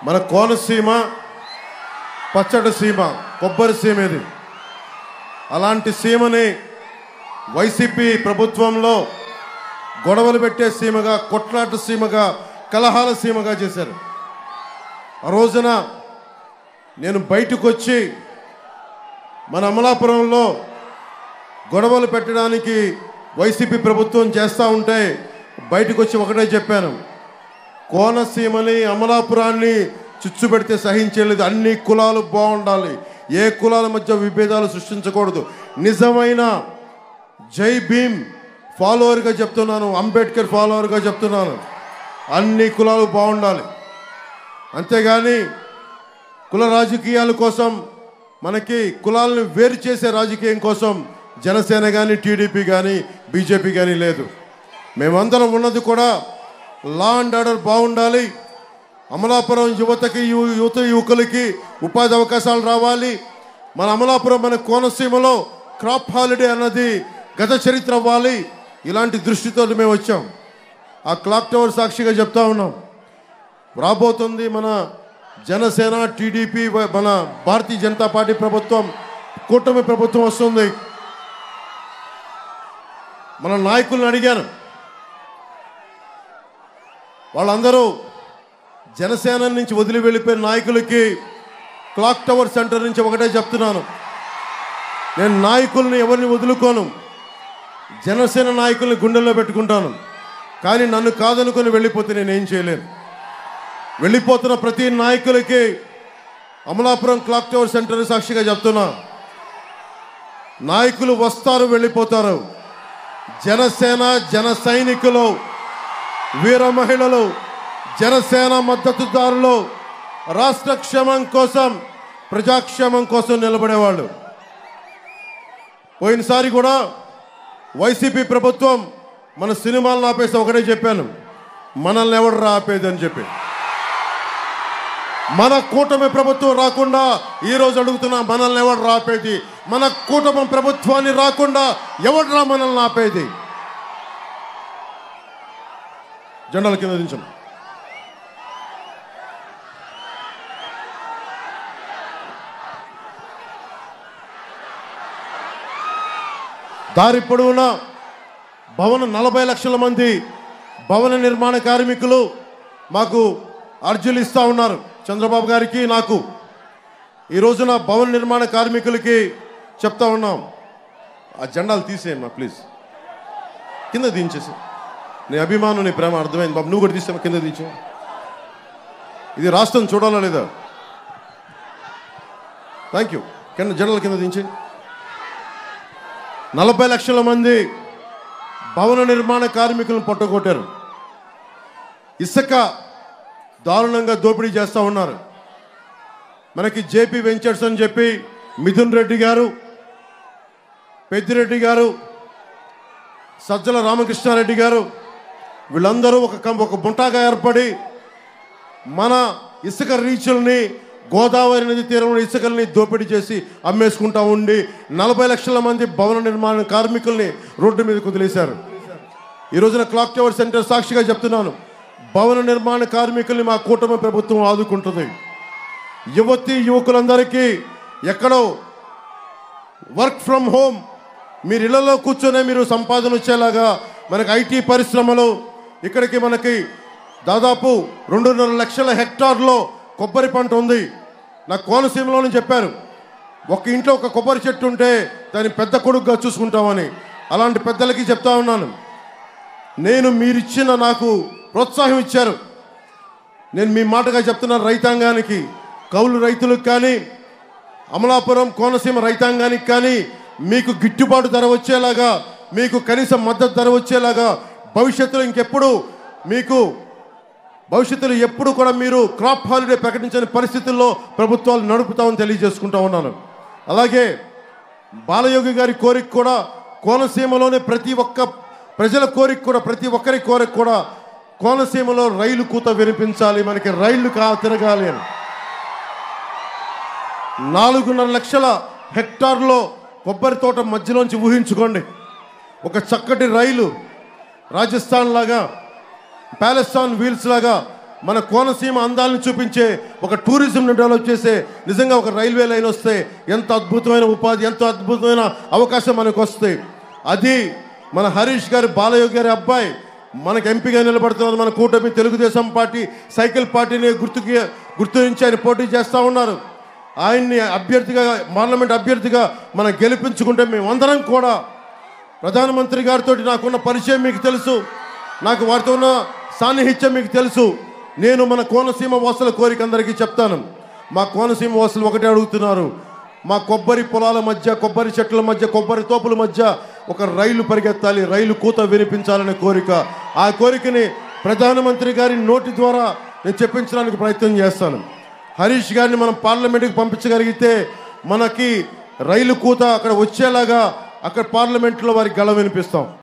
మన కోనసీమ పచ్చడి సీమ కొబ్బరి సీమ ఇది అలాంటి సీమని వైసీపీ ప్రభుత్వంలో గొడవలు పెట్టే సీమగా కొట్లాట సీమగా కలహాల సీమగా చేశారు ఆ రోజున నేను బయటకు వచ్చి మన అమలాపురంలో గొడవలు పెట్టడానికి వైసీపీ ప్రభుత్వం చేస్తూ ఉంటే బయటకు వచ్చి ఒకటే చెప్పాను కోనసీమని అమలాపురాన్ని చిచ్చు పెడితే సహించలేదు అన్ని కులాలు బాగుండాలి ఏ కులాల మధ్య విభేదాలు సృష్టించకూడదు నిజమైన జై భీమ్ ఫాలోవర్గా చెప్తున్నాను అంబేద్కర్ ఫాలోవర్గా చెప్తున్నాను అన్ని కులాలు బాగుండాలి అంతేగాని కుల రాజకీయాల కోసం మనకి కులాలను వేరు చేసే రాజకీయం కోసం జనసేన కానీ టీడీపీ కానీ బీజేపీ కానీ లేదు మేమందరం ఉన్నది కూడా లా అండ్ ఆర్డర్ బాగుండాలి అమలాపురం యువతకి యు- యువత యువకులకి ఉపాధి అవకాశాలు రావాలి మన అమలాపురం మన కోనసీమలో క్రాప్ హాలిడే అన్నది గత చరిత్ర అవ్వాలి ఇలాంటి దృష్టితో మేము వచ్చాం ఆ క్లాక్ టవర్ సాక్షిగా చెప్తా ఉన్నాం రాబోతుంది మన జనసేన టీడీపీ వ- మన భారతీయ జనతా పార్టీ ప్రభుత్వం కూటమి ప్రభుత్వం వస్తుంది మన నాయకులను అడిగాను వాళ్ళందరూ జనసేన నుంచి వదిలి వెళ్ళిపోయిన నాయకులకి క్లాక్ టవర్ సెంటర్ నుంచి ఒకటే చెప్తున్నాను నేను నాయకుల్ని ఎవరిని వదులుకోను జనసేన నాయకుల్ని గుండెల్లో పెట్టుకుంటాను కానీ నన్ను కాదనుకొని వెళ్ళిపోతే నేనేం చేయలేను వెళ్ళిపోతున్న ప్రతి నాయకులకి అమలాపురం క్లాక్ టవర్ సెంటర్ సాక్షిగా చెప్తున్నా నాయకులు వస్తారు వెళ్ళిపోతారు జనసేన జన సైనికులు వీర మహిళలు జనసేన మద్దతుదారులు రాష్ట్ర క్షేమం కోసం ప్రజాక్షేమం కోసం నిలబడేవాళ్ళు పోయినసారి కూడా వైసీపీ ప్రభుత్వం మన సినిమాలను ఆపేసి ఒకటే చెప్పాను మనల్ని ఎవడు రా ఆపేది అని చెప్పి మన కూటమి ప్రభుత్వం రాకుండా ఈ రోజు అడుగుతున్నా మనల్ని ఎవడు రాపేది మన కూటమి ప్రభుత్వాన్ని రాకుండా ఎవడు రా మనల్ని ఆపేది జెండాల కింద దించం దారి పొడవునా భవన నలభై లక్షల మంది భవన నిర్మాణ కార్మికులు మాకు అర్జీలు ఇస్తూ ఉన్నారు చంద్రబాబు గారికి నాకు ఈ రోజున భవన నిర్మాణ కార్మికులకి చెప్తా ఉన్నాం ఆ జెండాలు తీసేయమ్మా ప్లీజ్ కింద దించేసి నీ అభిమానం నీ ప్రేమ అర్థమైంది బాబు నువ్వు కూడా తీసామా కింద దించు ఇది రాష్ట్రం చూడాలా లేదా థ్యాంక్ యూ కింద జెండాల కింద దించి నలభై లక్షల మంది భవన నిర్మాణ కార్మికులను పట్టుకొట్టారు ఇసుక దారుణంగా దోపిడీ చేస్తూ ఉన్నారు మనకి జేపీ వెంచర్స్ అని చెప్పి మిథున్ రెడ్డి గారు పెద్దిరెడ్డి గారు సజ్జల రామకృష్ణారెడ్డి గారు వీళ్ళందరూ ఒక కం- ఒక బుంటాగా ఏర్పడి మన ఇసుక రీచుల్ని గోదావరి నది తీరంలో ఇసుకల్ని దోపిడీ చేసి అమ్మేసుకుంటా ఉండి నలభై లక్షల మంది భవన నిర్మాణ కార్మికుల్ని రోడ్డు మీద కుదిలేశారు ఈ రోజున క్లాక్ టవర్ సెంటర్ సాక్షిగా చెప్తున్నాను భవన నిర్మాణ కార్మికుల్ని మా కూటమి ప్రభుత్వం ఆదుకుంటుంది యువతి యువకులందరికీ ఎక్కడో వర్క్ ఫ్రమ్ హోమ్ మీరు ఇళ్లలో కూర్చొనే మీరు సంపాదన వచ్చేలాగా మనకి ఐటీ పరిశ్రమలు ఇక్కడికి మనకి దాదాపు రెండున్నర లక్షల హెక్టార్లో కొబ్బరి పంట ఉంది నా కోనసీమలోనే చెప్పారు ఒక ఇంట్లో ఒక కొబ్బరి చెట్టు ఉంటే దాన్ని పెద్ద కొడుకుగా చూసుకుంటామని అలాంటి పెద్దలకి చెప్తా ఉన్నాను నేను మీరిచ్చిన నాకు ప్రోత్సాహం ఇచ్చారు నేను మీ మాటగా చెప్తున్నాను రైతాంగానికి కౌలు రైతులకు కానీ అమలాపురం కోనసీమ రైతాంగానికి కానీ మీకు గిట్టుబాటు ధర వచ్చేలాగా మీకు కనీస మద్దతు ధర వచ్చేలాగా భవిష్యత్తులో ఇంకెప్పుడు మీకు భవిష్యత్తులో ఎప్పుడు కూడా మీరు క్రాప్ హాలిడే ప్రకటించని పరిస్థితుల్లో ప్రభుత్వాలు నడుపుతామని తెలియజేసుకుంటా ఉన్నాను అలాగే బాలయోగి గారి కోరిక కూడా కోనసీమలోనే ప్రతి ఒక్క ప్రజల కోరిక కూడా ప్రతి ఒక్కరి కోరిక కూడా కోనసీమలో రైలు కూత వినిపించాలి మనకి రైళ్లు కా తిరగాలి అని నాలుగున్నర లక్షల హెక్టార్లో కొబ్బరి తోట మధ్యలోంచి ఊహించుకోండి ఒక చక్కటి రైలు రాజస్థాన్ లాగా ప్యాలెస్తాన్ వీల్స్ లాగా మన కోనసీమ అందాలను చూపించే ఒక టూరిజం డెవలప్ చేసే నిజంగా ఒక రైల్వే లైన్ వస్తే ఎంత అద్భుతమైన ఉపాధి ఎంత అద్భుతమైన అవకాశం మనకు వస్తాయి అది మన హరీష్ గారి బాలయోగి గారి అబ్బాయి మనకు ఎంపీగా నిలబడుతున్నారు మన కూటమి తెలుగుదేశం పార్టీ సైకిల్ పార్టీని గుర్తుకి గుర్తించి ఆయన పోటీ చేస్తూ ఉన్నారు ఆయన్ని అభ్యర్థిగా పార్లమెంట్ అభ్యర్థిగా మనం గెలిపించుకుంటే మేమందరం కూడా ప్రధానమంత్రి గారితో నాకున్న పరిచయం మీకు తెలుసు నాకు వారితో ఉన్న సాన్నిహిత్యం మీకు తెలుసు నేను మన కోనసీమ వాసుల కోరిక అందరికీ చెప్తాను మా కోనసీమ వాసులు ఒకటే అడుగుతున్నారు మా కొబ్బరి పొలాల మధ్య కొబ్బరి చెట్ల మధ్య కొబ్బరి తోపుల మధ్య ఒక రైలు పరిగెత్తాలి రైలు కూత వినిపించాలనే కోరిక ఆ కోరికని ప్రధానమంత్రి గారి నోటి ద్వారా నేను చెప్పించడానికి ప్రయత్నం చేస్తాను హరీష్ గారిని మనం పార్లమెంట్కి పంపించగలిగితే మనకి రైలు కూత అక్కడ వచ్చేలాగా అక్కడ పార్లమెంట్లో వారికి గళం వినిపిస్తాం